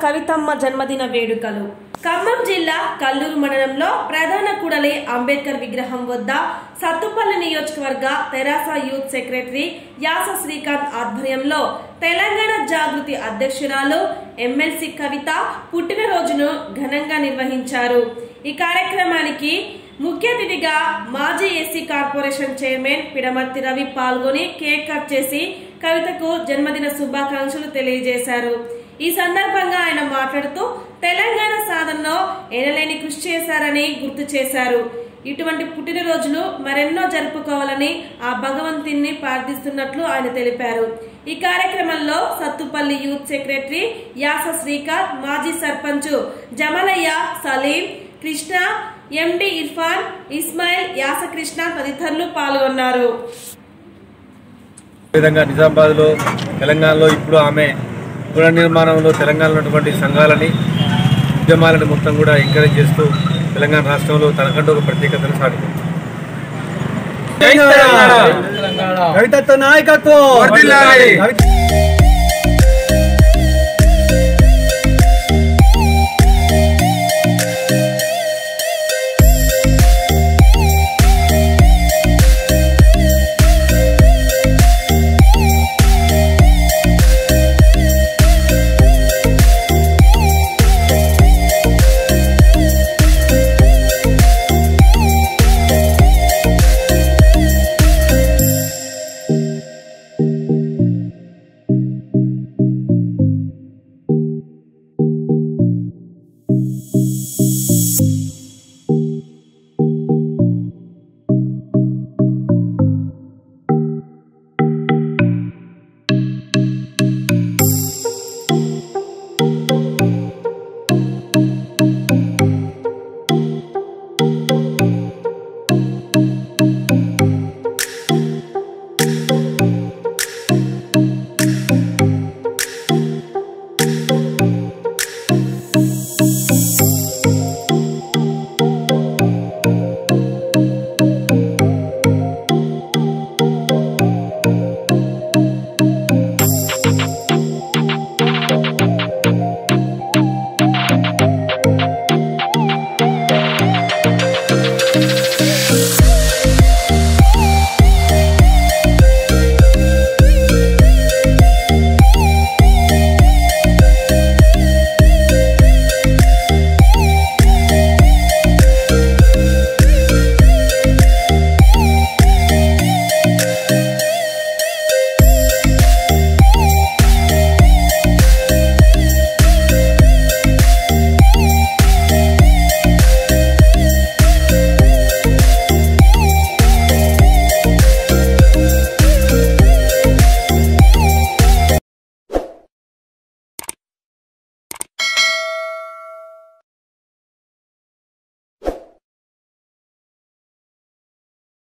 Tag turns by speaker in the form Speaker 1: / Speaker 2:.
Speaker 1: కవితమ్మ జన్మదిన వేడుకలు ఖమ్మం జిల్లా కల్లూరు మండలంలో ప్రధాన కూడలి అంబేద్కర్ విగ్రహం వద్ద సత్తుపల్లి నియోజకవర్గ తెరాస యూత్ సెక్రటరీ యాస శ్రీకాంత్ ఆధ్వర్యంలో తెలంగాణ జాగృతి అధ్యక్షురాలు ఎమ్మెల్సీ కవిత పుట్టినరోజును ఘనంగా నిర్వహించారు ఈ కార్యక్రమానికి ముఖ్య అతిథిగా మాజీ SC corporation chairman Pidamarthi Ravi పాల్గొని కేక్ కట్ చేసి కవితకు జన్మదిన శుభాకాంక్షలు తెలియజేశారు ఈ సందర్భంగా ఆయన మాట్లాడుతూ తెలంగాణ సాధనలో ఎనలేని కృషి చేశారని గుర్తు చేశారు ఇటువంటి పుట్టినరోజులు మరెన్నో జరుపుకోవాలని ఆ భగవంతుని ప్రార్థిస్తున్నట్లు ఆయన తెలిపారు ఈ కార్యక్రమంలో సత్తుపల్లి యూత్ సెక్రటరీ యాస శ్రీకాంత్ మాజీ సర్పంచ్ జమలయ్య సలీం కృష్ణ ఎండి ఇర్ఫాన్ ఇస్మాయిల్ యాసకృష్ణ తదితరులు పాల్గొన్నారు
Speaker 2: విధంగా నిజామాబాద్లో తెలంగాణలో ఇప్పుడు ఆమె పునర్నిర్మాణంలో తెలంగాణలో ఉన్నటువంటి సంఘాలని ఉద్యమాలని మొత్తం కూడా ఎంకరేజ్ చేస్తూ తెలంగాణ రాష్ట్రంలో తనకంటూ ఒక ప్రత్యేకతను సాగుతుంది
Speaker 3: కవితత్వ నాయకత్వం
Speaker 2: వర్ధిల్లాలి.
Speaker 3: కవిత-